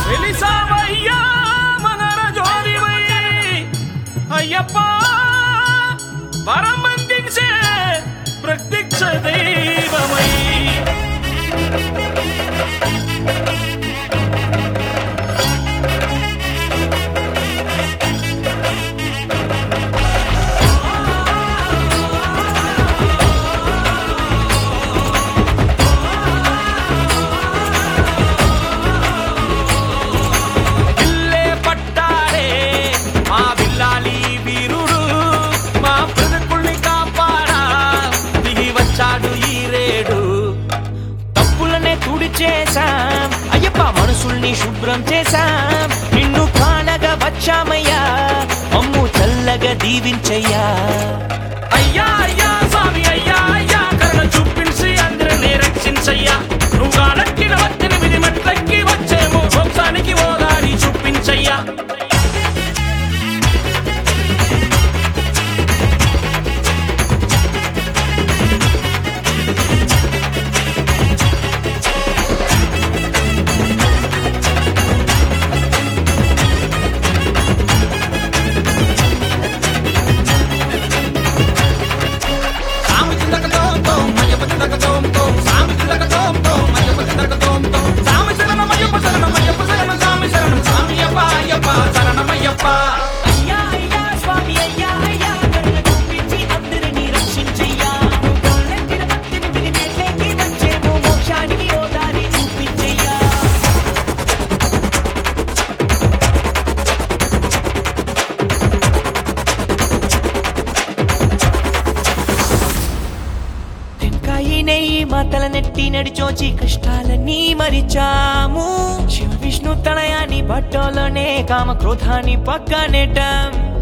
వెలిసావయ్యా మనర జోడివై అయ్యప్ప పరమందించే ప్రత్యక్ష దైవమై ఇల్లే పట్టారే మా విల్లాలి వీరుడు మా బ్రతుకుల్ని కాపాడా దిగి వచ్చాడు ఈ రేడు తప్పులనే తుడి చేశాం అయ్యప్ప మనసుల్ని శుభ్రం చేశాం నిన్ను కానగా వచ్చామయ్యా మమ్ము చల్లగా దీవించయ్యా అయ్యా అయ్యా స్వామి అయ్యా అయ్యా కరుణ చూపించి అందరినీ రక్షించయ్యా నువ్వు కానక్కిన పద్దెనిమిది మెట్లెక్కి వచ్చేమో వంశానికి ఓదారి చూపించయ్యా సామి చిందక తోం తోం అయ్యప్ప చిందక తోం తోం సామి చిందక తోం తోం అయ్యప్ప చిందక తోం తోం సామి శరణం అయ్యప్ప శరణం అయ్యప్ప శరణం సామి శరణం సామి అయ్యప్ప అయ్యప్ప శరణం అయ్యప్ప అయ్యా అయ్యా స్వామి అయ్యా అయ్యా కరుణ చూపించి అందరినీ రక్షించయ్యా గోలెత్తిన పద్దెనిమిది మెట్లెక్కి వచ్చేమో మోక్షానికి ఓ దారి చూపించయ్యా టెంకాయి నెయ్యి మాతల నెట్టి నడిచోచి కష్టాలన్నీ మరిచాము శివ విష్ణు తనయాని బట్టలోనే కామ క్రోధాన్ని పక్కనెట్టాం